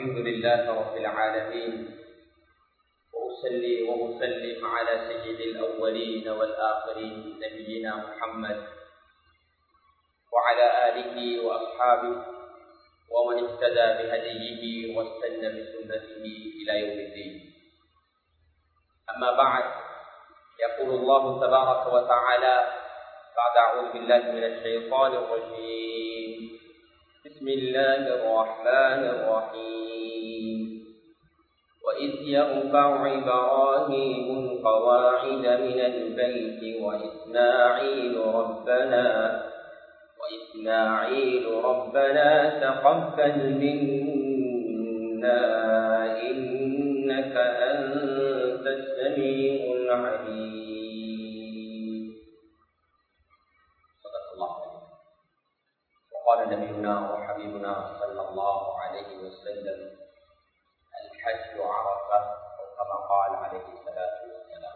الحمد لله رب العالمين وأصلي وأسلم على سيد الأولين والآخرين نبينا محمد وعلى آله وأصحابه ومن اهتدى بهديه واستنى بسنته إلى يوم الدين أما بعد يقول الله تبارك وتعالى بعد أعوذ بالله من الشيطان الرجيم بسم الله الرحمن الرحيم وإذ يرفع إبراهيم القواعد من البيت وإسماعيل ربنا وإسماعيل ربنا تقبل منا إنك أنت السميع العليم صدق الله عليه وقال نبينا وحبيبنا صلى الله عليه وسلم الحج عرفة أو كما قال عليه الصلاة والسلام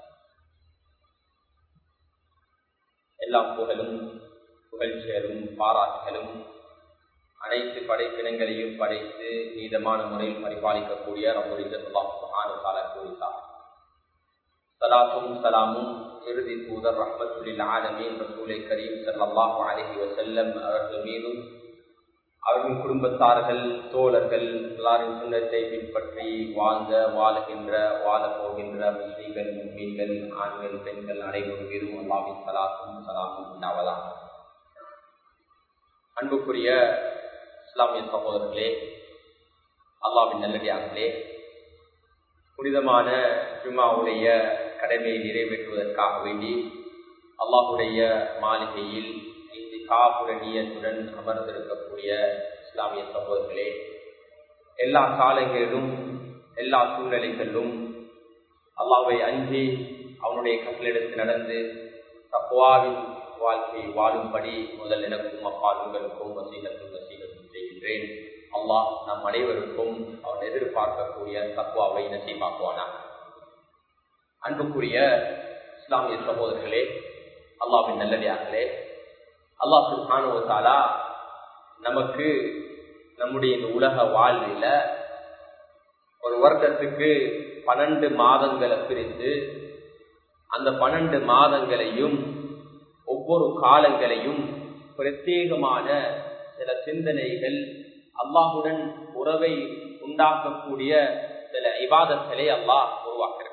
எல்லாம் புகழும் புகழ்ச்சிகளும் பாராட்டுகளும் அனைத்து படைப்பினங்களையும் படைத்து நீதமான முறையில் பரிபாலிக்கக்கூடிய கூறித்தார் சலாத்தும் சலாமும் இறுதி தூதர் ரஹமத்துல்லில் ஆலமீன் ரசூலை கரீம் சல்லாஹு அலஹி வசல்லம் அவர்கள் மீதும் அவர்கள் குடும்பத்தார்கள் தோழர்கள் எல்லாரின் சுண்ணத்தை பின்பற்றி வாழ்ந்த வாழுகின்ற வாழ போகின்ற முஸ்லீம்கள் முஸ்லீம்கள் ஆண்கள் பெண்கள் அனைவரும் மீதும் அல்லாவின் சலாத்தும் சலாமும் உண்டாவதாக அன்புக்குரிய இஸ்லாமிய சகோதரர்களே அல்லாவின் நல்லடியார்களே புனிதமான ஜுமாவுடைய கடமையை நிறைவேற்றுவதற்காக வேண்டி அல்லாஹுடைய மாளிகையில் காப்புடனியத்துடன் அமர்ந்திருக்கக்கூடிய இஸ்லாமிய சகோதரர்களே எல்லா காலங்களிலும் எல்லா சூழ்நிலைகளிலும் அல்லாவை அஞ்சி அவனுடைய கட்டளிடத்து நடந்து தப்புவாவின் வாழ்க்கை வாழும்படி முதல் எனக்கும் அப்பால் உங்களுக்கும் வசீகத்தும் வசீகத்தும் செய்கின்றேன் அல்லாஹ் நம் அனைவருக்கும் அவன் எதிர்பார்க்கக்கூடிய தக்குவாவை நசீபாக்குவானா அன்புக்குரிய இஸ்லாமிய சகோதரர்களே அல்லாவின் நல்லடியார்களே அல்லாஹ் சுல்ஹானுவத்தாலா நமக்கு நம்முடைய இந்த உலக வாழ்வில ஒரு வருடத்துக்கு பன்னெண்டு மாதங்களை பிரித்து அந்த பன்னெண்டு மாதங்களையும் ஒவ்வொரு காலங்களையும் பிரத்யேகமான சில சிந்தனைகள் அல்லாஹுடன் உறவை உண்டாக்கக்கூடிய சில இவாதங்களை அல்லாஹ் உருவாக்கியிருக்கிறார்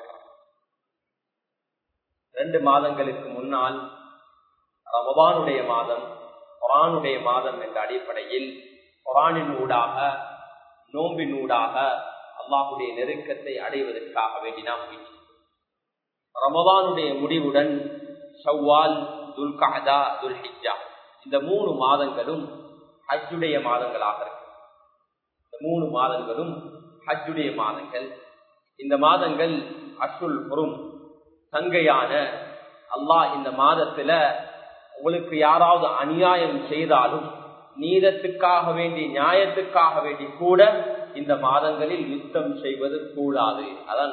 ரெண்டு மாதங்களுக்கு முன்னால் ரமபானுடைய மாதம் குரானுடைய மாதம் என்ற அடிப்படையில் குரானின் ஊடாக நோம்பின் ஊடாக அல்லாஹுடைய நெருக்கத்தை அடைவதற்காக வேண்டி நாம் ரமபானுடைய முடிவுடன் ஷவ்வால் துல்காதா துல்ஹிஜா இந்த மூணு மாதங்களும் ஹஜ்ஜுடைய மாதங்களாக இருக்கு இந்த மூணு மாதங்களும் ஹஜ்ஜுடைய மாதங்கள் இந்த மாதங்கள் அசுல் பொறும் சங்கையான அல்லாஹ் இந்த மாதத்துல உங்களுக்கு யாராவது அநியாயம் செய்தாலும் நீதத்துக்காக வேண்டி நியாயத்துக்காக வேண்டி கூட இந்த மாதங்களில் யுத்தம் செய்வது கூடாது அதான்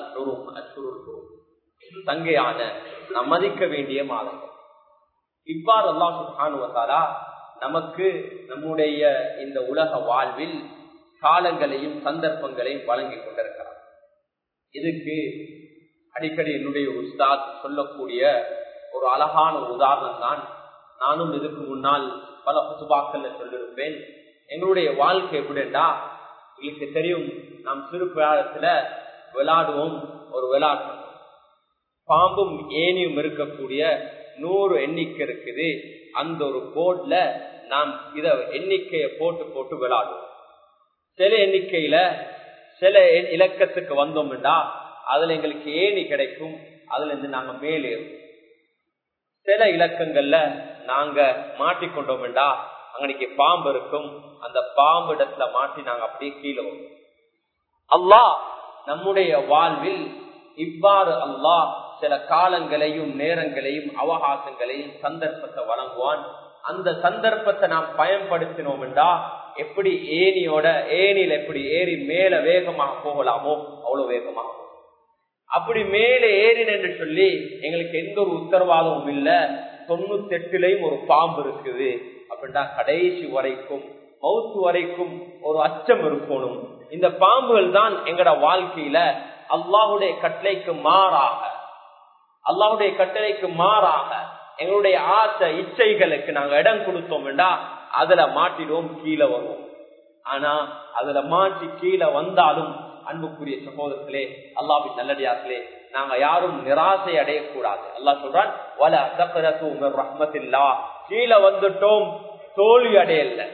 தங்கையான நாம் மதிக்க வேண்டிய மாதங்கள் இவ்வாறு அல்லா சுகானுவத்தாலா நமக்கு நம்முடைய இந்த உலக வாழ்வில் காலங்களையும் சந்தர்ப்பங்களையும் வழங்கி கொண்டிருக்கிறார் இதுக்கு அடிக்கடி என்னுடைய உஸ்தாத் சொல்லக்கூடிய ஒரு அழகான உதாரணம் தான் நானும் இதுக்கு முன்னால் பல புதுபாக்கள்ல சொல்லிருப்பேன் எங்களுடைய வாழ்க்கை எப்படின்னா உங்களுக்கு தெரியும் நாம் சிறு பிராயத்துல விளையாடுவோம் ஒரு விளையாட்டு பாம்பும் ஏனியும் இருக்கக்கூடிய நூறு எண்ணிக்கை இருக்குது அந்த ஒரு போர்ட்ல நாம் இத எண்ணிக்கைய போட்டு போட்டு விளையாடுவோம் சில எண்ணிக்கையில சில இலக்கத்துக்கு வந்தோம்டா அதுல எங்களுக்கு ஏணி கிடைக்கும் அதுல இருந்து நாங்க மேலேறும் சில இலக்கங்கள்ல நாங்க மாட்டிக்கொண்டோம்டா அங்கனைக்கு பாம்பு இருக்கும் அந்த பாம்பு இடத்துல மாட்டி நாங்க அப்படியே கீழே வரும் அல்லாஹ் நம்முடைய வாழ்வில் இவ்வாறு அல்லாஹ் சில காலங்களையும் நேரங்களையும் அவகாசங்களையும் சந்தர்ப்பத்தை வழங்குவான் அந்த சந்தர்ப்பத்தை நாம் பயன்படுத்தினோம்டா எப்படி ஏனியோட ஏனியில் எப்படி ஏறி மேல வேகமாக போகலாமோ அவ்வளவு வேகமாக போகும். அப்படி மேலே ஏறின என்று சொல்லி எங்களுக்கு எந்த ஒரு உத்தரவாதமும் இல்ல தொண்ணூத்தி எட்டுலயும் ஒரு பாம்பு இருக்குது அப்படின்னா கடைசி வரைக்கும் மவுத்து வரைக்கும் ஒரு அச்சம் இருக்கணும் இந்த பாம்புகள் தான் எங்கட வாழ்க்கையில அல்லாஹுடைய கட்டளைக்கு மாறாக அல்லாஹுடைய கட்டளைக்கு மாறாக எங்களுடைய ஆசை இச்சைகளுக்கு நாங்க இடம் கொடுத்தோம் வேண்டா அதுல மாட்டிடுவோம் கீழே வருவோம் ஆனா அதுல மாட்டி கீழே வந்தாலும் அன்புக்குரிய சகோதரர்களே அல்லாவின் நல்லடியார்களே நாங்க யாரும் நிராசை அடையக்கூடாது அல்லா சொல்றான் வல ரஹ்மத்தில்லா கீழே வந்துட்டோம் தோல்வி அடையல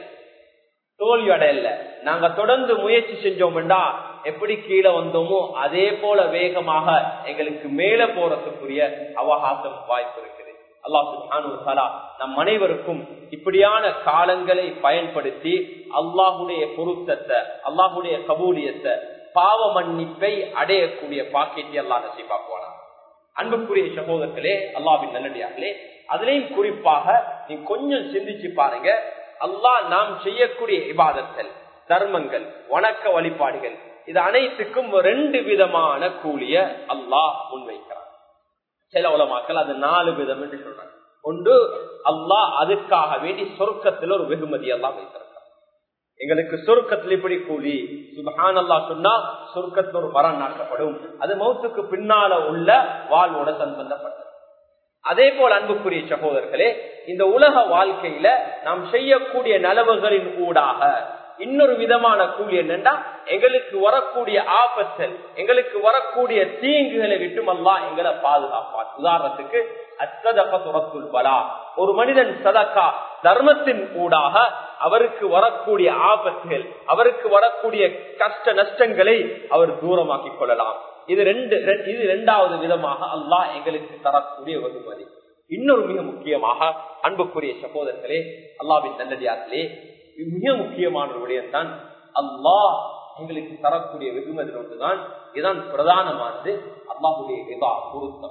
தோல்வி அடையல நாங்க தொடர்ந்து முயற்சி செஞ்சோம்டா எப்படி கீழே வந்தோமோ அதே போல வேகமாக எங்களுக்கு மேல போறதுக்குரிய அவகாசம் வாய்ப்பு இருக்குது அல்லாஹு நம் அனைவருக்கும் இப்படியான காலங்களை பயன்படுத்தி அல்லாஹுடைய பொருத்தத்தை அல்லாஹுடைய கபூலியத்தை பாவ மன்னிப்பை அடையக்கூடிய பாக்கியத்தை அல்லாஹ் நசீபாக்குவானா அன்புக்குரிய சகோதரர்களே அல்லாவின் நல்லடியார்களே அதுலயும் குறிப்பாக நீ கொஞ்சம் சிந்திச்சு பாருங்க அல்லாஹ் நாம் செய்யக்கூடிய இபாதத்தல் தர்மங்கள் வணக்க வழிபாடுகள் இது அனைத்துக்கும் ரெண்டு விதமான கூலிய அல்லாஹ் முன்வைக்கிறான் சில உலமாக்கள் அது நாலு விதம் என்று சொல்றாங்க ஒன்று அல்லாஹ் அதுக்காக வேண்டி சொர்க்கத்தில் ஒரு வெகுமதி எல்லாம் வைத்திருக்கான் எங்களுக்கு சொர்க்கத்தில் இப்படி கூலி சுபஹான் அல்லா சொன்னா சொர்க்கத்தில் ஒரு மரம் நாட்டப்படும் அது மௌத்துக்கு பின்னால உள்ள வாழ்வோட சம்பந்தப்பட்டது அதே போல் அன்புக்குரிய சகோதரர்களே இந்த உலக வாழ்க்கையில நாம் செய்யக்கூடிய நலவுகளின் ஊடாக இன்னொரு விதமான கூலி என்னன்னா எங்களுக்கு வரக்கூடிய ஆபத்தல் எங்களுக்கு வரக்கூடிய தீங்குகளை விட்டும் அல்லா எங்களை பாதுகாப்பான் உதாரணத்துக்கு அச்சதக துறத்துள் பலா ஒரு மனிதன் சதக்கா தர்மத்தின் ஊடாக அவருக்கு வரக்கூடிய ஆபத்துகள் அவருக்கு வரக்கூடிய கஷ்ட நஷ்டங்களை அவர் தூரமாக்கிக் கொள்ளலாம் இது ரெண்டு இது இரண்டாவது விதமாக அல்லாஹ் எங்களுக்கு தரக்கூடிய வெகுமதி இன்னொரு மிக முக்கியமாக அன்புக்குரிய சகோதரர்களே அல்லாவின் நல்லடியார்களே மிக முக்கியமான ஒரு விடயம்தான் அல்லாஹ் எங்களுக்கு தரக்கூடிய வெகுமதி ஒன்றுதான் இதுதான் பிரதானமானது அல்லாஹுடைய விவா பொருத்தம்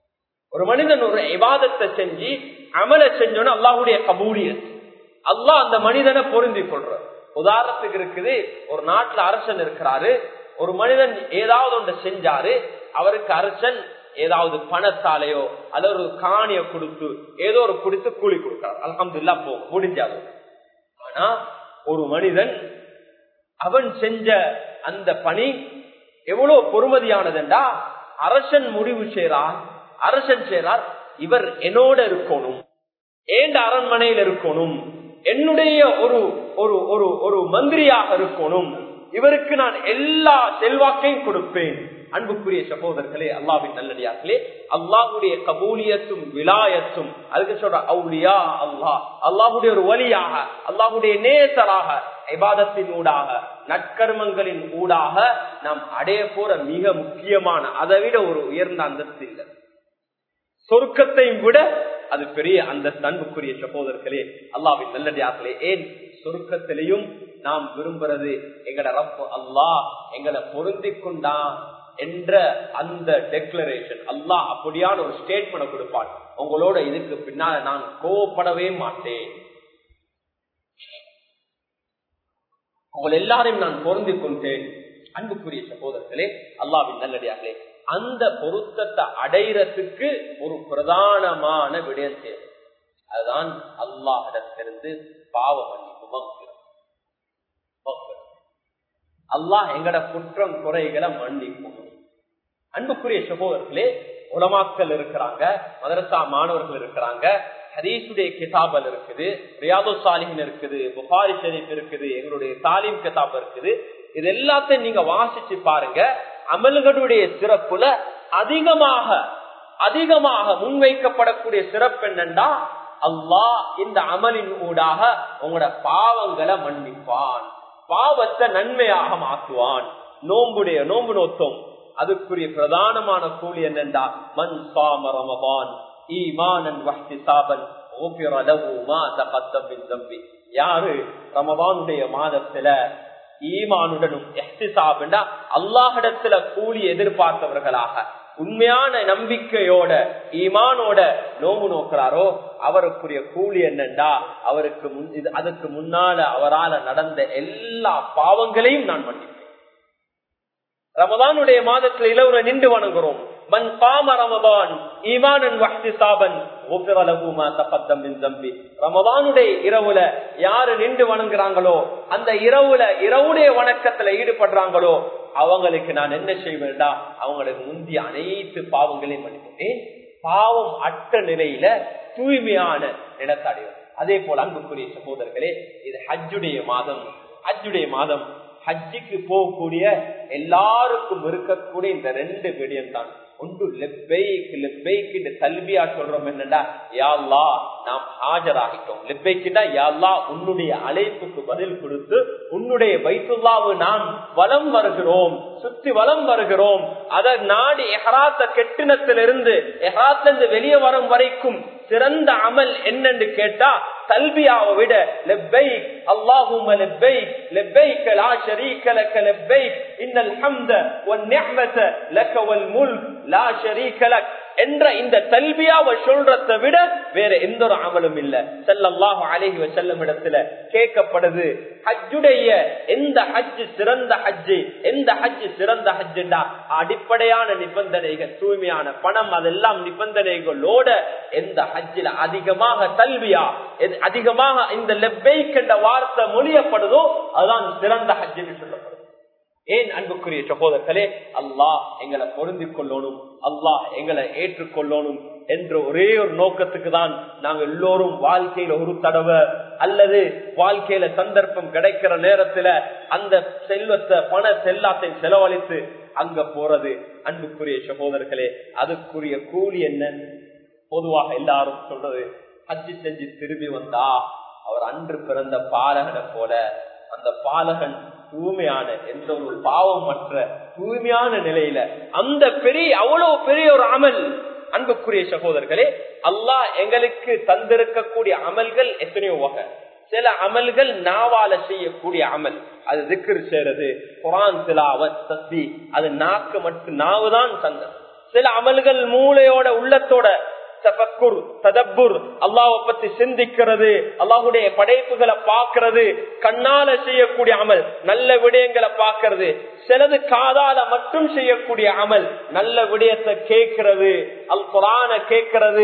ஒரு மனிதன் ஒரு விவாதத்தை செஞ்சு அமல செஞ்சோன்னு அல்லாஹுடைய கபூலியத் அல்லாஹ் அந்த மனிதனை பொருந்தி கொள்ற உதாரணத்துக்கு இருக்குது ஒரு நாட்டுல அரசன் இருக்கிறாரு ஒரு மனிதன் ஏதாவது ஒன்று செஞ்சாரு அவருக்கு அரசன் ஏதாவது பணத்தாலேயோ அல்லது ஒரு காணிய கொடுத்து ஏதோ ஒரு கொடுத்து கூலி கொடுக்கிறார் அலமதுல்லா போ முடிஞ்சாது ஆனா ஒரு மனிதன் அவன் செஞ்ச அந்த பணி எவ்வளவு பொறுமதியானதுண்டா அரசன் முடிவு செய்றார் அரசன் செய்றார் இவர் என்னோட இருக்கணும் ஏண்ட அரண்மனையில் இருக்கணும் என்னுடைய ஒரு ஒரு ஒரு ஒரு மந்திரியாக இருக்கணும் இவருக்கு நான் எல்லா செல்வாக்கையும் கொடுப்பேன் அன்புக்குரிய சகோதரர்களே அல்லாவின் நல்லடியார்களே அல்லாஹுடைய கபூலியத்தும் விலாயத்தும் அதுக்கு சொல்ற அவுலியா அல்லாஹ் அல்லாஹுடைய ஒரு வழியாக அல்லாஹுடைய நேசராக ஐபாதத்தின் ஊடாக நற்கர்மங்களின் ஊடாக நாம் அடைய போற மிக முக்கியமான அதை விட ஒரு உயர்ந்த அந்தஸ்து இல்லை சொருக்கத்தையும் விட அது பெரிய அந்த அன்புக்குரிய சகோதரர்களே அல்லாவின் நல்லடியார்களே ஏன் சொருக்கத்திலையும் நாம் விரும்புறது எங்கட ரப்பு அல்லாஹ் எங்களை பொருந்தி கொண்டான் என்ற அந்த டெக்ளரேஷன் அல்லாஹ் அப்படியான ஒரு ஸ்டேட்மெண்ட் கொடுப்பான் உங்களோட இதுக்கு பின்னால நான் கோவப்படவே மாட்டேன் உங்கள் எல்லாரையும் நான் பொருந்தி கொண்டேன் அன்புக்குரிய சகோதரர்களே அல்லாவின் நல்லடியார்களே அந்த பொருத்தத்தை அடைகிறதுக்கு ஒரு பிரதானமான விடயம் தேவை அதுதான் அல்லாஹிடத்திலிருந்து பாவ மன்னிப்பு அல்லாஹ் எங்கட குற்றம் குறைகளை மன்னிக்கும் அன்புக்குரிய சகோதரர்களே உலமாக்கள் இருக்கிறாங்க மதரசா மாணவர்கள் இருக்கிறாங்க ஹதீசுடைய கிதாபல் இருக்குது ரியாதோ சாலிஹின் இருக்குது புகாரி ஷரீப் இருக்குது எங்களுடைய தாலீம் கிதாப் இருக்குது இது எல்லாத்தையும் நீங்க வாசிச்சு பாருங்க அமல்களுடைய சிறப்புல அதிகமாக அதிகமாக முன்வைக்கப்படக்கூடிய சிறப்பு என்னண்டா அல்லாஹ் இந்த அமலின் ஊடாக உங்களோட பாவங்களை மன்னிப்பான் பாவத்தை நன்மையாக மாற்றுவான் நோம்புடைய நோம்பு நோத்தம் அதுக்குரிய பிரதானமான கூலி என்னண்டா மண் சாம ரமபான் ஈமானன் வஹ்தி சாபன் யாரு ரமபானுடைய மாதத்துல ஈமானுடனும் அல்லாஹிடத்துல கூலி எதிர்பார்த்தவர்களாக உண்மையான நம்பிக்கையோட ஈமானோட நோம்பு நோக்கிறாரோ அவருக்குரிய கூலி என்னண்டா அவருக்கு அதுக்கு முன்னால அவரால் நடந்த எல்லா பாவங்களையும் நான் மன்னிப்பேன் ரமதானுடைய மாதத்துல இளவுல நின்று வணங்குறோம் மன் காம ரமதான் ஈமானன் வஹ்திசாபன் غفر له ما تقدم من ذنبه ரமதானுடைய இரவுல யாரு நின்று வணங்குறாங்களோ அந்த இரவுல இரவுடைய வணக்கத்துல ஈடுபடுறாங்களோ அவங்களுக்கு நான் என்ன செய்வேன்டா அவங்களுக்கு முந்தைய அனைத்து பாவங்களையும் மன்னிப்பேன் பாவம் அற்ற நிலையில தூய்மையான நிலத்தடையும் அதே போல அன்புக்குரிய சகோதரர்களே இது ஹஜ்ஜுடைய மாதம் ஹஜ்ஜுடைய மாதம் ஹஜ்ஜுக்கு போகக்கூடிய எல்லாருக்கும் இருக்கக்கூடிய இந்த ரெண்டு விடயம் தான் ஒன்று லெப்பைக்கு லெப்பைக்கு இந்த கல்வியா சொல்றோம் என்னடா யாழ்லா நாம் ஆஜராகிட்டோம் லெப்பைக்குடா யாழ்லா உன்னுடைய அழைப்புக்கு பதில் கொடுத்து உன்னுடைய வைத்துல்லாவு நாம் வலம் வருகிறோம் சுத்தி வலம் வருகிறோம் அத நாடி எஹராத்த கெட்டினத்திலிருந்து எஹராத்திலிருந்து வெளியே வரும் வரைக்கும் சிறந்த அமல் என்னன்னு கேட்டா தல்பியாவை விட லெப்பைக் அல்லாஹும லெப்பைக் லெப்பைக் லா ஷரீக லக லெப்பைக் இன்னல் ஹம்த வன் நிஅமத லக வல் முல்க் லா ஷரீக லக் என்ற இந்த தல்பியாவை சொல்றதை விட வேற எந்த ஒரு அமலும் இல்ல செல்லல்லாஹு அலைஹி வஸல்லம் இடத்துல கேட்கப்படுது ஹஜ்ஜுடைய எந்த ஹஜ் சிறந்த ஹஜ் எந்த ஹஜ் சிறந்த ஹஜ்ஜா அடிப்படையான நிபந்தனைகள் தூய்மையான பணம் அதெல்லாம் நிபந்தனைகளோட எந்த ஹஜ்ஜில அதிகமாக தல்வியா அதிகமாக இந்த லெப்பைக் என்ற வார்த்தை மொழியப்படுதோ அதுதான் சிறந்த ஹஜ்ஜுன்னு சொல்லப்படும் ஏன் அன்புக்குரிய சகோதரர்களே அல்லாஹ் எங்களை பொருந்தி கொள்ளணும் அல்லாஹ் எங்களை ஏற்றுக்கொள்ளணும் என்ற ஒரே ஒரு நோக்கத்துக்கு தான் நாங்க எல்லோரும் வாழ்க்கையில ஒரு தடவை அல்லது வாழ்க்கையில சந்தர்ப்பம் கிடைக்கிற நேரத்துல அந்த செல்வத்தை பண செல்லாத்தையும் செலவழித்து அங்க போறது அன்புக்குரிய சகோதரர்களே அதுக்குரிய கூலி என்ன பொதுவாக எல்லாரும் சொல்றது ஹஜ்ஜி செஞ்சு திரும்பி வந்தா அவர் அன்று பிறந்த பாலகனை போல அந்த பாலகன் தூய்மையான எந்த ஒரு பாவம் மற்ற தூய்மையான நிலையில அந்த பெரிய அவ்வளவு பெரிய ஒரு அமல் அன்புக்குரிய சகோதரர்களே அல்லாஹ் எங்களுக்கு தந்திருக்கக்கூடிய அமல்கள் எத்தனையோ வகை சில அமல்கள் நாவால செய்யக்கூடிய அமல் அது திக்ரு செய்யறது குரான் திலாவத் தஸ்பி அது நாக்கு மட்டும் நாவுதான் தந்தது சில அமல்கள் மூளையோட உள்ளத்தோட தபக்குர் ததப்புர் அல்லாவை பத்தி சிந்திக்கிறது அல்லாஹுடைய படைப்புகளை பார்க்கிறது கண்ணால செய்யக்கூடிய அமல் நல்ல விடயங்களை பார்க்கிறது சிலது காதால மட்டும் செய்யக்கூடிய அமல் நல்ல விடயத்தை கேட்கிறது அல் குரான கேட்கிறது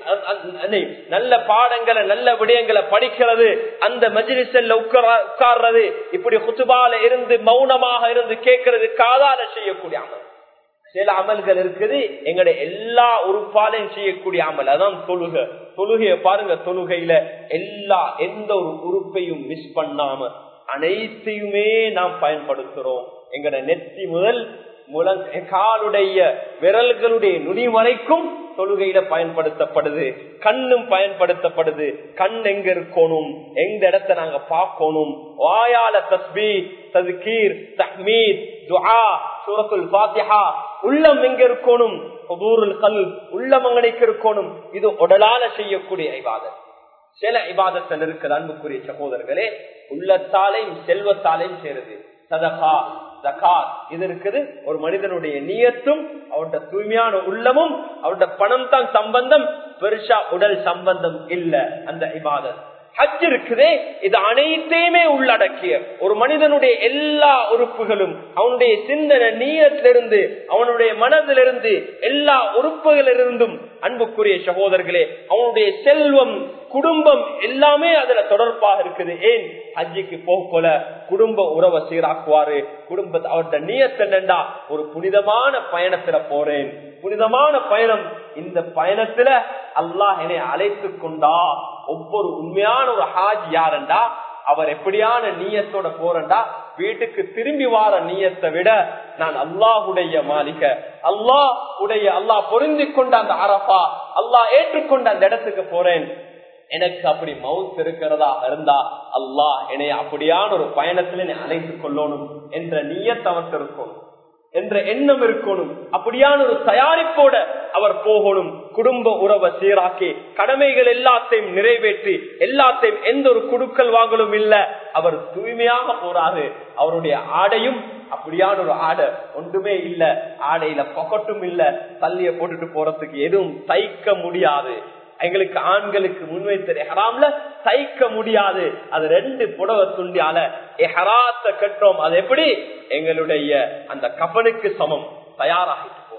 நல்ல பாடங்களை நல்ல விடயங்களை படிக்கிறது அந்த மஜிலிசல்ல உட்கார்றது இப்படி குத்துபால இருந்து மௌனமாக இருந்து கேட்கறது காதால செய்யக்கூடிய அமல் சில அமல்கள் இருக்குது எங்களுடைய எல்லா உறுப்பாலையும் செய்யக்கூடிய அமல் அதான் தொழுகை தொழுகைய பாருங்க தொழுகையில எல்லா எந்த ஒரு உறுப்பையும் மிஸ் பண்ணாம அனைத்தையுமே நாம் பயன்படுத்துறோம் எங்கட நெத்தி முதல் முழங் காலுடைய விரல்களுடைய நுனி வரைக்கும் தொழுகையில பயன்படுத்தப்படுது கண்ணும் பயன்படுத்தப்படுது கண் எங்க இருக்கணும் எந்த இடத்த நாங்க பார்க்கணும் வாயால தஸ்பி ததுகீர் தஹ்மீத் துஆ சூரத்துல் ஃபாத்திஹா உள்ளம் எங்க இருக்கணும் ஹுதூருல் கல் உள்ளம் அங்கனைக்கு இருக்கணும் இது உடலால செய்யக்கூடிய இபாதத் சில இபாதத்தில் இருக்கிற அன்புக்குரிய சகோதரர்களே உள்ளத்தாலையும் செல்வத்தாலையும் சேருது சதகா ஜகாத் இது இருக்குது ஒரு மனிதனுடைய நீயத்தும் அவருடைய தூய்மையான உள்ளமும் அவருடைய பணம் தான் சம்பந்தம் பெருசா உடல் சம்பந்தம் இல்ல அந்த இபாதத் ஹஜ் இருக்குதே இது அனைத்தையுமே உள்ளடக்கிய ஒரு மனிதனுடைய எல்லா உறுப்புகளும் அவனுடைய சிந்தனை நீயத்திலிருந்து அவனுடைய மனதிலிருந்து எல்லா உறுப்புகளிலிருந்தும் அன்புக்குரிய சகோதரர்களே அவனுடைய செல்வம் குடும்பம் எல்லாமே அதுல தொடர்பாக இருக்குது ஏன் ஹஜ்ஜிக்கு போக போல குடும்ப உறவை சீராக்குவாரு குடும்ப அவருடைய நீயத்தெண்டா ஒரு புனிதமான பயணத்துல போறேன் புனிதமான பயணம் இந்த பயணத்துல அல்லாஹ் என்னை அழைத்து கொண்டா ஒவ்வொரு உண்மையான ஒரு ஹாஜ் யாருண்டா அவர் எப்படியான நீயத்தோட போறண்டா வீட்டுக்கு திரும்பி வார நீயத்தை விட நான் அல்லாஹுடைய மாளிக அல்லாஹ் உடைய அல்லாஹ் பொருந்தி கொண்ட அந்த அரபா அல்லாஹ் ஏற்றுக்கொண்ட அந்த இடத்துக்கு போறேன் எனக்கு அப்படி மவுத் இருக்கிறதா இருந்தா அல்லாஹ் என்னை அப்படியான ஒரு பயணத்துல அழைத்துக் கொள்ளணும் என்ற நீயத் அவருக்கு இருக்கும் என்ற எண்ணம் இருக்கணும் அப்படியான ஒரு தயாரிப்போட அவர் போகணும் குடும்ப உறவை சீராக்கி கடமைகள் எல்லாத்தையும் நிறைவேற்றி எல்லாத்தையும் எந்த ஒரு குடுக்கல் வாங்கலும் இல்ல அவர் தூய்மையாக போறாரு அவருடைய ஆடையும் அப்படியான ஒரு ஆடை ஒன்றுமே இல்ல ஆடையில பொக்கட்டும் இல்ல தள்ளிய போட்டுட்டு போறதுக்கு எதுவும் தைக்க முடியாது எங்களுக்கு ஆண்களுக்கு முன்வைத்த எஹராம்ல தைக்க முடியாது அது ரெண்டு புடவை துண்டியால எஹராத்த கட்டுறோம் அது எப்படி எங்களுடைய அந்த கபனுக்கு சமம் தயாராகிட்டு போறோம்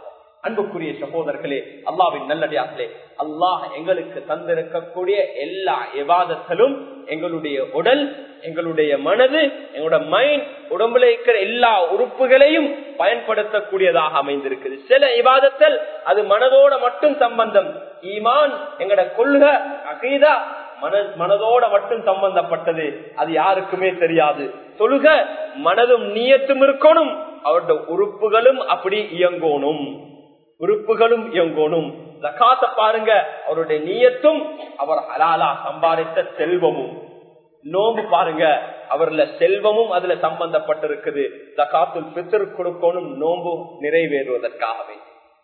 அன்புக்குரிய சகோதரர்களே அல்லாவின் நல்லடியார்களே அல்லாஹ் எங்களுக்கு தந்திருக்கக்கூடிய எல்லா விவாதத்திலும் எங்களுடைய உடல் எங்களுடைய மனது எங்களோட மைண்ட் உடம்புல இருக்கிற எல்லா உறுப்புகளையும் பயன்படுத்தக்கூடியதாக அமைந்திருக்குது சில விவாதத்தில் அது மனதோட மட்டும் சம்பந்தம் ஈமான் எங்கட கொள்கை அகீதா மன மனதோட மட்டும் சம்பந்தப்பட்டது அது யாருக்குமே தெரியாது தொழுக மனதும் நீயத்தும் இருக்கணும் அவருடைய உறுப்புகளும் அப்படி இயங்கணும் உறுப்புகளும் இயங்கணும் ஜக்காத்த பாருங்க அவருடைய நீயத்தும் அவர் ஹலாலா சம்பாதித்த செல்வமும் நோம்பு பாருங்க அவர்ல செல்வமும் அதுல சம்பந்தப்பட்டிருக்குது ஜக்காத்துல் பித்தர் கொடுக்கணும் நோம்பு நிறைவேறுவதற்காகவே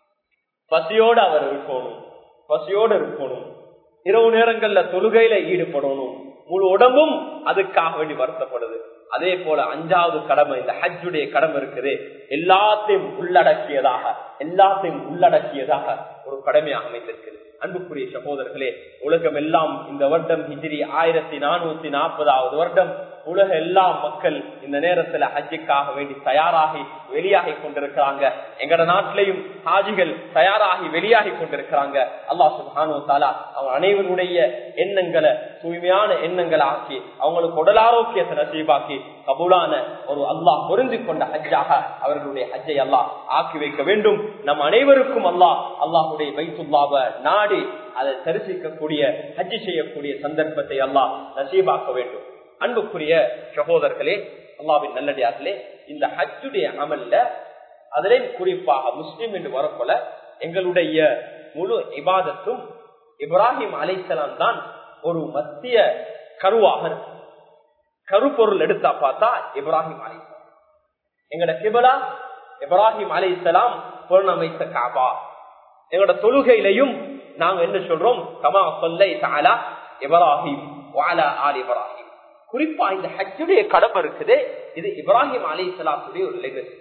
பசியோடு அவர் இருக்கணும் பசியோடு இருக்கணும் இரவு நேரங்கள்ல தொழுகையில ஈடுபடணும் முழு உடம்பும் அதுக்காக வேண்டி வருத்தப்படுது அதே போல அஞ்சாவது கடமை இந்த ஹஜ்ஜுடைய கடமை இருக்குது எல்லாத்தையும் உள்ளடக்கியதாக எல்லாத்தையும் உள்ளடக்கியதாக ஒரு கடமையாக அமைந்திருக்குது அன்புக்குரிய சகோதரர்களே உலகம் எல்லாம் இந்த வருடம் ஹிஜிரி ஆயிரத்தி நானூத்தி நாற்பதாவது வருடம் உலக எல்லா மக்கள் இந்த நேரத்துல ஹஜ்ஜுக்காக வேண்டி தயாராகி வெளியாகி கொண்டிருக்கிறாங்க எங்கட நாட்டிலையும் ஹாஜிகள் தயாராகி வெளியாகி கொண்டிருக்கிறாங்க அல்லாஹ் சுபானு தாலா அவங்க அனைவருடைய எண்ணங்களை தூய்மையான எண்ணங்களை ஆக்கி அவங்களுக்கு உடல் ஆரோக்கியத்தை நசீபாக்கி கபூலான ஒரு அல்லாஹ் பொருந்தி கொண்ட ஹஜ்ஜாக அவர்களுடைய ஹஜ்ஜை அல்லாஹ் ஆக்கி வைக்க வேண்டும் நம் அனைவருக்கும் அல்லாஹ் அல்லாஹுடைய வைத்துல்லாவ நாடி அதை தரிசிக்கக்கூடிய ஹஜ்ஜி செய்யக்கூடிய சந்தர்ப்பத்தை அல்லாஹ் நசீபாக்க வேண்டும் அன்புக்குரிய சகோதரர்களே அல்லாவின் நல்லடியார்களே இந்த ஹஜ்ஜுடைய அமல்ல அதிலே குறிப்பாக முஸ்லிம் என்று வரப்போல எங்களுடைய முழு இபாதத்தும் இப்ராஹிம் அலைசலாம் தான் ஒரு மத்திய கருவாக கருப்பொருள் எடுத்தா பார்த்தா இப்ராஹிம் அலைசலாம் எங்கட கிபலா இப்ராஹிம் அலைசலாம் பொருணமைத்த காபா எங்களோட தொழுகையிலையும் நாங்க என்ன சொல்றோம் கமா சொல்லை தாலா இப்ராஹிம் வாலா ஆல் இப்ராஹிம் குறிப்பா இந்த ஹஜ்ஜுடைய கடமை இருக்குது இது இப்ராஹிம் அலி இஸ்லாத்துடைய ஒரு லெகசி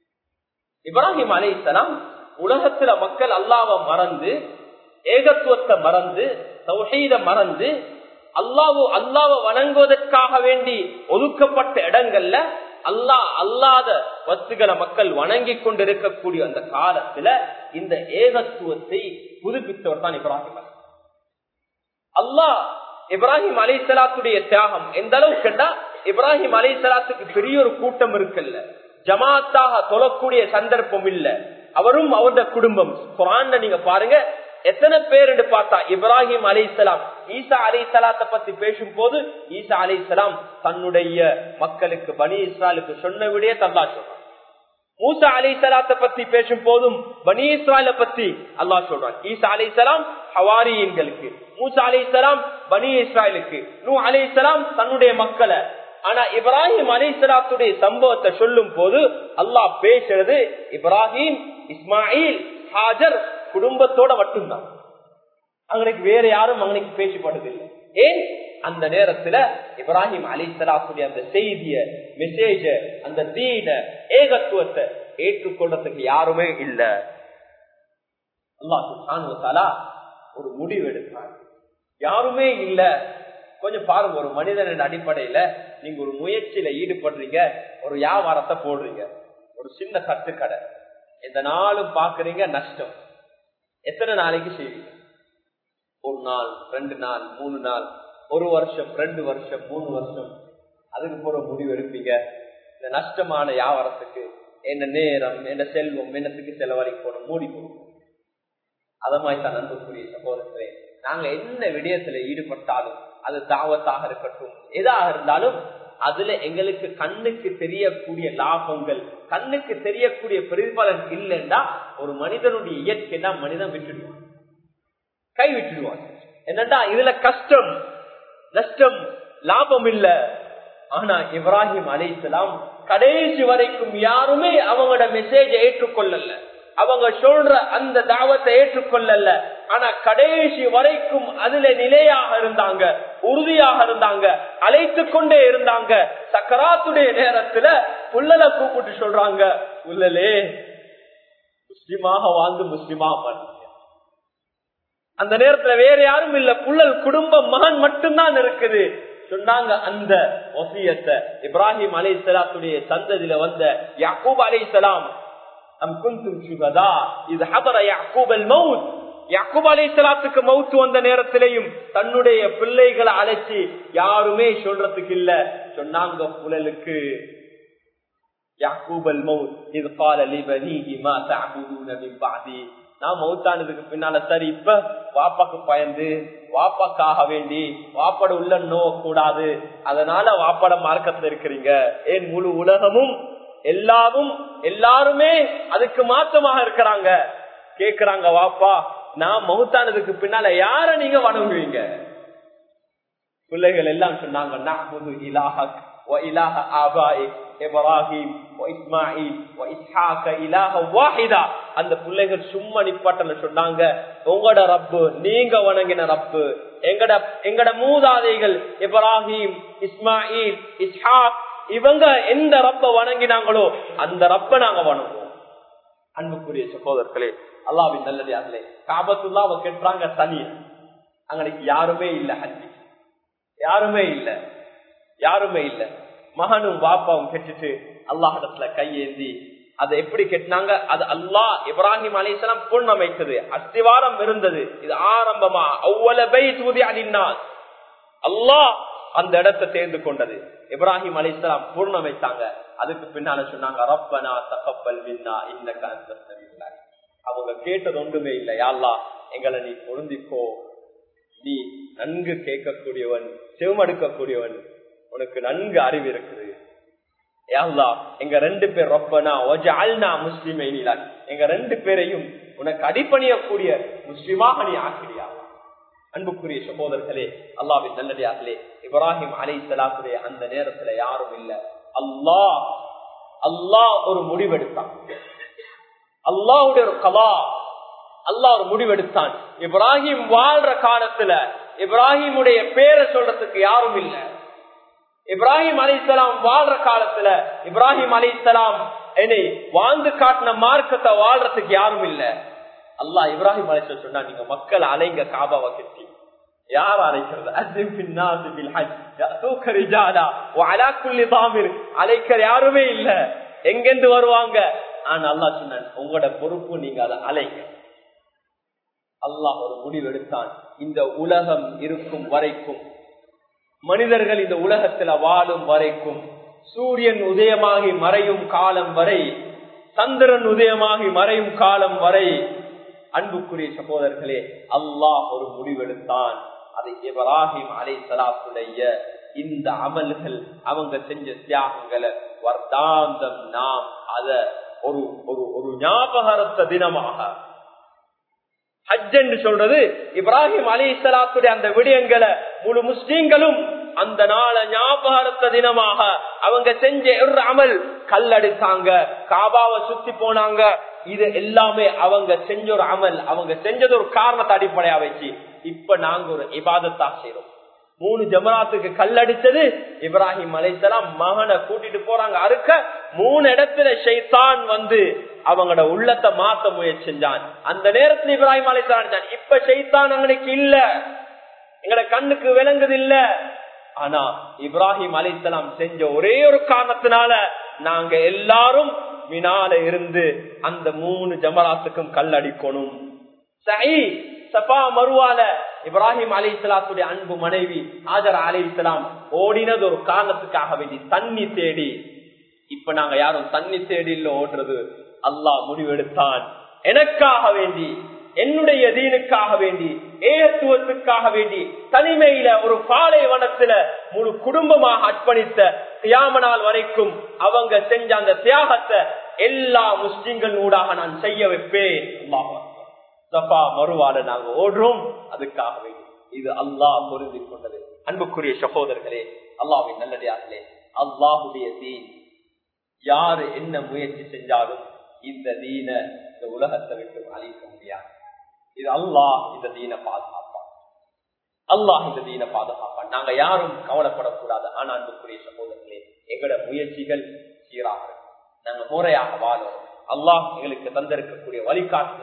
இப்ராஹிம் அலி இஸ்லாம் உலகத்துல மக்கள் அல்லாவை மறந்து ஏகத்துவத்தை மறந்து சௌஹீத மறந்து அல்லாவு அல்லாவை வணங்குவதற்காக வேண்டி ஒதுக்கப்பட்ட இடங்கள்ல அல்லாஹ் அல்லாத வத்துகளை மக்கள் வணங்கி கொண்டிருக்கக்கூடிய அந்த காலத்துல இந்த ஏகத்துவத்தை புதுப்பித்தவர் தான் இப்ராஹிம் அலி அல்லாஹ் இப்ராஹிம் அலி சலாத்துடைய தியாகம் எந்த அளவுக்கு கேட்டா இப்ராஹிம் அலி சலாத்துக்கு பெரிய ஒரு கூட்டம் இருக்குல்ல ஜமாத்தாக தொழக்கூடிய சந்தர்ப்பம் இல்ல அவரும் அவருடைய குடும்பம் குரான்ல நீங்க பாருங்க எத்தனை பேர் என்று பார்த்தா இப்ராஹிம் அலி சலாம் ஈசா அலி சலாத்தை பத்தி பேசும் போது ஈசா அலி சலாம் தன்னுடைய மக்களுக்கு பனி இஸ்ராலுக்கு சொன்ன விடையே தந்தா சொல்றான் மூசா அலி சலாத்தை பத்தி பேசும் போதும் பனி இஸ்ராயல பத்தி அல்லாஹ் சொல்றான் ஈசா அலி சலாம் ஹவாரியன்களுக்கு மூசா அலி சலாம் பனி இஸ்ராயலுக்கு நூ அலி சலாம் தன்னுடைய மக்களை ஆனா இப்ராஹிம் அலி சலாத்துடைய சம்பவத்தை சொல்லும் போது அல்லாஹ் பேசுறது இப்ராஹிம் இஸ்மாயில் ஹாஜர் குடும்பத்தோட மட்டும்தான் அவங்களுக்கு வேற யாரும் அவங்களுக்கு பேசப்படுதில்லை ஏன் அந்த நேரத்துல இப்ராஹிம் அலி சலாத்துடைய அந்த செய்திய மெசேஜ அந்த தீன ஏகத்துவத்தை ஏற்றுக்கொள்றதுக்கு யாருமே இல்ல அல்லாஹு ஒரு முடிவு எடுத்தார் யாருமே இல்ல கொஞ்சம் பாருங்க ஒரு மனிதனின் அடிப்படையில நீங்க ஒரு முயற்சியில ஈடுபடுறீங்க ஒரு வியாபாரத்தை போடுறீங்க ஒரு சின்ன கட்டுக்கடை எந்த நாளும் பாக்குறீங்க நஷ்டம் எத்தனை நாளைக்கு செய்வீங்க ஒரு நாள் ரெண்டு நாள் மூணு நாள் ஒரு வருஷம் ரெண்டு வருஷம் மூணு வருஷம் அதுக்கு போற முடிவு எடுப்பீங்க இந்த நஷ்டமான வியாபாரத்துக்கு என்ன நேரம் என்ன செல்வம் என்னத்துக்கு செலவழிக்கணும் மூடி கொடுக்கும் அத மாதிரி தான் நண்புக்குரிய சகோதரர்களே நாங்க என்ன விடயத்துல ஈடுபட்டாலும் அது தாவத்தாக இருக்கட்டும் எதாக இருந்தாலும் அதுல எங்களுக்கு கண்ணுக்கு தெரியக்கூடிய லாபங்கள் கண்ணுக்கு தெரியக்கூடிய பிரதிபலன் இல்லைன்னா ஒரு மனிதனுடைய இயற்கை தான் மனிதன் விட்டுடுவான் கை விட்டுடுவான் என்னண்டா இதுல கஷ்டம் நஷ்டம் லாபம் இல்ல ஆனா இப்ராஹிம் அலைசலாம் கடைசி வரைக்கும் யாருமே அவங்களோட மெசேஜ் ஏற்றுக்கொள்ளல அவங்க சொல்ற அந்த தாவத்தை ஏற்றுக்கொள்ளல ஆனா கடைசி வரைக்கும் அதுல நிலையாக இருந்தாங்க உறுதியாக இருந்தாங்க அழைத்து கொண்டே இருந்தாங்க சக்கராத்துடைய நேரத்துல புள்ளல கூப்பிட்டு சொல்றாங்க புள்ளலே முஸ்லிமாக வாழ்ந்து முஸ்லிமாக அந்த நேரத்துல வேற யாரும் இல்ல புள்ளல் குடும்பம் மகன் மட்டும்தான் இருக்குது சொன்னாங்க அந்த ஒசியத்தை இப்ராஹிம் அலை சலாத்துடைய சந்ததியில வந்த யாக்கூப் அலை சலாம் அம் குந்தும் சுகதா இது ஹதர யாக்கூபல் மவுத் யாக்கூப் அலைஹிஸ்ஸலாத்துக்கு மவுத் வந்த நேரத்திலேயும் தன்னுடைய பிள்ளைகளை அழைச்சி யாருமே சொல்றதுக்கு இல்ல சொன்னாங்க புலலுக்கு யாக்கூபல் மவுத் இது கால லிபனீஹி மா தஅபுதூன மின் பஅதி நான் மௌத்தானதுக்கு பின்னால சரி இப்ப வாப்பாக்கு பயந்து வாப்பாக்காக வேண்டி வாப்பட உள்ள நோ கூடாது அதனால வாப்பட மார்க்கத்துல இருக்கிறீங்க ஏன் முழு உலகமும் எல்லாரும் எல்லாருமே அதுக்கு மாற்றமாக இருக்கிறாங்க கேக்குறாங்க வாப்பா நான் மௌத்தானதுக்கு பின்னால யார நீங்க வணங்குவீங்க பிள்ளைகள் எல்லாம் சொன்னாங்க நஹ்முது இலாஹக் வ இலாஹ ஆபாயிக் இப்ராஹிம் வ இஸ்மாயில் வ இஸ்ஹாக இலாஹ வாஹிதா அந்த பிள்ளைகள் சும்மா நிப்பாட்டல சொன்னாங்க உங்களோட ரப்பு நீங்க வணங்கின ரப்பு எங்கட எங்கட மூதாதைகள் இப்ராஹிம் இஸ்மாயில் இஸ்ஹாக் இவங்க எந்த ரப்ப வணங்கினாங்களோ அந்த ரப்ப நாங்க வணங்குவோம் அன்புக்குரிய சகோதரர்களே அல்லாவின் நல்லதார்களே காபத்துல்லா அவ கெட்டுறாங்க தனி அங்கனைக்கு யாருமே இல்ல ஹஜ்ஜி யாருமே இல்ல யாருமே இல்ல மகனும் பாப்பாவும் கெட்டுட்டு அல்லாஹிடத்துல கையேந்தி அதை எப்படி கெட்டினாங்க அது அல்லாஹ் இப்ராஹிம் அலிஸ்லாம் பொன் அமைத்தது அஸ்திவாரம் இருந்தது இது ஆரம்பமா அவ்வள பை தூதி அடினால் அல்லாஹ் அந்த இடத்தை தேர்ந்து கொண்டது இப்ராஹிம் அலிஸ்லாம் பூர்ணம் வைத்தாங்க அதுக்கு பின்னால சொன்னாங்க ரப்பனா தகப்பல் மின்னா இந்த அவங்க கேட்டது ஒன்றுமே இல்லை யாழ்லா எங்களை நீ பொருந்திக்கோ நீ நன்கு கேட்கக்கூடியவன் செவமடுக்கக்கூடியவன் உனக்கு நன்கு அறிவு இருக்குது யாழ்லா எங்க ரெண்டு பேர் ரொப்பனா ஒஜால்னா முஸ்லிமை நீலான் எங்க ரெண்டு பேரையும் உனக்கு அடிப்பணியக்கூடிய முஸ்லிமாக நீ ஆக்கிறியா அன்புக்குரிய சகோதரர்களே அல்லாவின் நல்லடியார்களே இப்ராஹிம் அலை சலாத்துடைய அந்த நேரத்துல யாரும் இல்ல அல்லாஹ் அல்லாஹ் ஒரு முடிவெடுத்தான் அல்லாவுடைய ஒரு கலா அல்லாஹ் ஒரு முடிவெடுத்தான் இப்ராஹிம் வாழ்ற காலத்துல இப்ராஹிமுடைய பேரை சொல்றதுக்கு யாரும் இல்ல இப்ராஹிம் அலிசலாம் வாழ்ற காலத்துல இப்ராஹிம் அலிசலாம் என்னை வாழ்ந்து காட்டின மார்க்கத்தை வாழ்றதுக்கு யாரும் இல்ல அல்லா இப்ராஹிம் அலிசல் சொன்னா நீங்க மக்கள் அலைங்க காபாவை கட்டி யார் அழைக்கிறது அழைக்கிற யாருமே இல்ல எங்கெந்து வருவாங்க ஆனா அல்லா சொன்ன உங்களோட பொறுப்பு நீங்க அதை அலைங்க அல்லாஹ் ஒரு முடிவெடுத்தான் இந்த உலகம் இருக்கும் வரைக்கும் மனிதர்கள் இந்த உலகத்துல வாழும் வரைக்கும் சூரியன் உதயமாகி மறையும் காலம் வரை சந்திரன் உதயமாகி மறையும் காலம் வரை அன்புக்குரிய சகோதரர்களே அல்லாஹ் ஒரு முடிவெடுத்தான் அது இப்ராஹிம் அலை சலாத்துடைய இந்த அமல்கள் அவங்க செஞ்ச தியாகங்களை வர்தாந்தம் நாம் அத ஒரு ஒரு ஒரு ஞாபகரத்த தினமாக ஹஜ் என்று சொல்றது இப்ராஹிம் அலி இஸ்லாத்துடைய அந்த விடயங்களை முழு முஸ்லீம்களும் அந்த நாளை ஞாபகத்த தினமாக அவங்க செஞ்ச ஒரு அமல் கல்லடித்தாங்க காபாவை சுத்தி போனாங்க இது எல்லாமே அவங்க செஞ்ச ஒரு அமல் அவங்க செஞ்சது ஒரு காரணத்தை அடிப்படையா வச்சு இப்ப நாங்க ஒரு இபாதத்தா செய்யறோம் மூணு ஜமராத்துக்கு கல்லடிச்சது இப்ராஹிம் அலைசலாம் மகனை கூட்டிட்டு போறாங்க அறுக்க மூணு இடத்துல ஷைத்தான் வந்து அவங்களோட உள்ளத்தை மாத்த முயற்சி செஞ்சான் அந்த நேரத்துல இப்ராஹிம் அலைசலாம் இப்ப ஷைத்தான் அங்கனைக்கு இல்ல எங்கட கண்ணுக்கு விளங்குது இல்ல ஆனா இப்ராஹிம் அலிசலாம் செஞ்ச ஒரே ஒரு காரணத்தினால நாங்க எல்லாரும் வினால இருந்து அந்த மூணு ஜமராத்துக்கும் கல்லடிக்கணும் சை சபா மறுவால இப்ராஹிம் அலி இஸ்லாத்துடைய அன்பு மனைவி ஆஜர் அலி இஸ்லாம் ஓடினது ஒரு காரணத்துக்காக வேண்டி தண்ணி தேடி இப்ப நாங்க யாரும் தண்ணி தேடி இல்ல ஓடுறது அல்லாஹ் முடிவெடுத்தான் எனக்காக வேண்டி என்னுடைய தீனுக்காக வேண்டி ஏகத்துவத்துக்காக வேண்டி தனிமையில ஒரு பாலைவனத்துல முழு குடும்பமாக அர்ப்பணித்த தியாமனால் வரைக்கும் அவங்க செஞ்ச அந்த தியாகத்தை எல்லா முஸ்லிம்கள் ஊடாக நான் செய்ய வைப்பேன் சபா மறுவாட நாங்க ஓடுறோம் அதுக்காக வேண்டி இது அல்லாஹ் பொருந்தி கொண்டது அன்புக்குரிய சகோதரர்களே அல்லாவின் நல்லடியார்களே அல்லாஹுடைய தீன் யாரு என்ன முயற்சி செஞ்சாலும் இந்த தீன இந்த உலகத்தை விட்டு அழிக்க முடியாது இது அல்லாஹ் இந்த தீன பாதுகாப்பான் அல்லாஹ் இந்த தீன பாதுகாப்பான் நாங்க யாரும் கவலைப்படக்கூடாது ஆனா அன்புக்குரிய சகோதரர்களே எங்களோட முயற்சிகள் சீராக நாங்க முறையாக வாழணும் அல்லாஹ் எங்களுக்கு தந்திருக்கக்கூடிய வழிகாட்டுகளை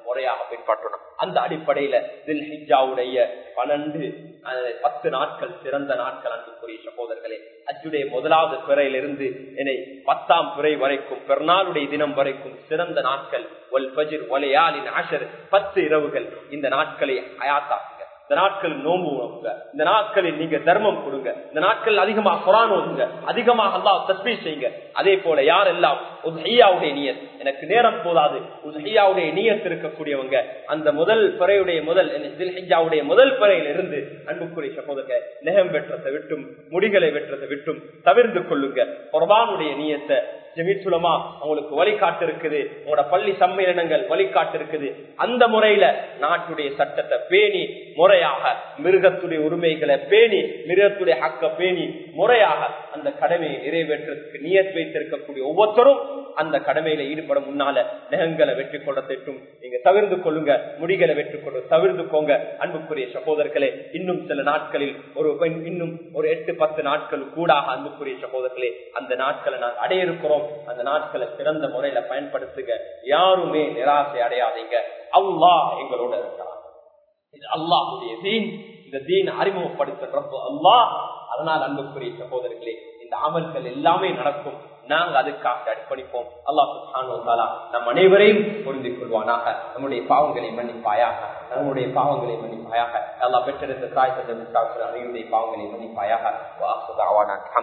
முறையாக பின்பற்றணும் அந்த அடிப்படையில தில் ஹிஜாவுடைய பன்னெண்டு பத்து நாட்கள் சிறந்த நாட்கள் அன்புக்குரிய சகோதரர்களே அச்சுடைய முதலாவது பிறையிலிருந்து என்னை பத்தாம் பிறை வரைக்கும் பெருநாளுடைய தினம் வரைக்கும் சிறந்த நாட்கள் ஒல் பஜிர் ஒலையாலின் ஆஷர் பத்து இரவுகள் இந்த நாட்களை அயாத்தாக்குங்க இந்த நாட்களில் நோம்பு உணவுங்க இந்த நாட்களில் நீங்க தர்மம் கொடுங்க இந்த நாட்கள் அதிகமா குரான் ஓதுங்க அதிகமாக அல்லா தஸ்மி செய்யுங்க அதே போல யாரெல்லாம் உதஹியாவுடைய நீயத் எனக்கு நேரம் போதாது உதஹியாவுடைய நீயத் இருக்கக்கூடியவங்க அந்த முதல் பிறையுடைய முதல் தில்ஹிஜாவுடைய முதல் பிறையில் இருந்து அன்புக்குரிய சகோதரர் நெகம் வெற்றத்தை விட்டும் முடிகளை வெற்றத்தை விட்டும் தவிர்த்து கொள்ளுங்க குர்பானுடைய நீயத்தை ஜெமிசுலமா உங்களுக்கு வழிகாட்டு இருக்குது உங்களோட பள்ளி சம்மேளனங்கள் வழிகாட்டு இருக்குது அந்த முறையில நாட்டுடைய சட்டத்தை பேணி முறையாக மிருகத்துடைய உரிமைகளை பேணி மிருகத்துடைய ஹக்க பேணி முறையாக அந்த கடமையை நிறைவேற்றத்துக்கு நியத் வைத்திருக்கக்கூடிய ஒவ்வொருத்தரும் அந்த கடமையில ஈடுபட முன்னால நெகங்களை வெற்றி கொள்ள திட்டும் நீங்க தவிர்த்து கொள்ளுங்க முடிகளை வெற்றி கொண்டு தவிர்த்துக்கோங்க அன்புக்குரிய சகோதரர்களே இன்னும் சில நாட்களில் ஒரு இன்னும் ஒரு எட்டு பத்து நாட்கள் கூடாக அன்புக்குரிய சகோதரர்களே அந்த நாட்களை நான் அடைய இருக்கிறோம் அந்த நாட்களை சிறந்த முறையில பயன்படுத்துங்க யாருமே நிராசை அடையாதீங்க அல்லா எங்களோட இருக்கிறார் இது அல்லாஹுடைய தீன் இந்த தீன் அறிமுகப்படுத்துறப்போ அல்லாஹ் அதனால் அன்புக்குரிய சகோதரர்களே இந்த அமல்கள் எல்லாமே நடக்கும் நாங்க அதுக்காக அர்ப்பணிப்போம் அல்லாஹ் நம் அனைவரையும் புரிந்து கொள்வானாக நம்முடைய பாவங்களை மன்னிப்பாயாக நம்முடைய பாவங்களை மன்னிப்பாயாக அல்லா பெற்றெடுத்த தாய் தந்தை அனைவருடைய பாவங்களை மன்னிப்பாயாக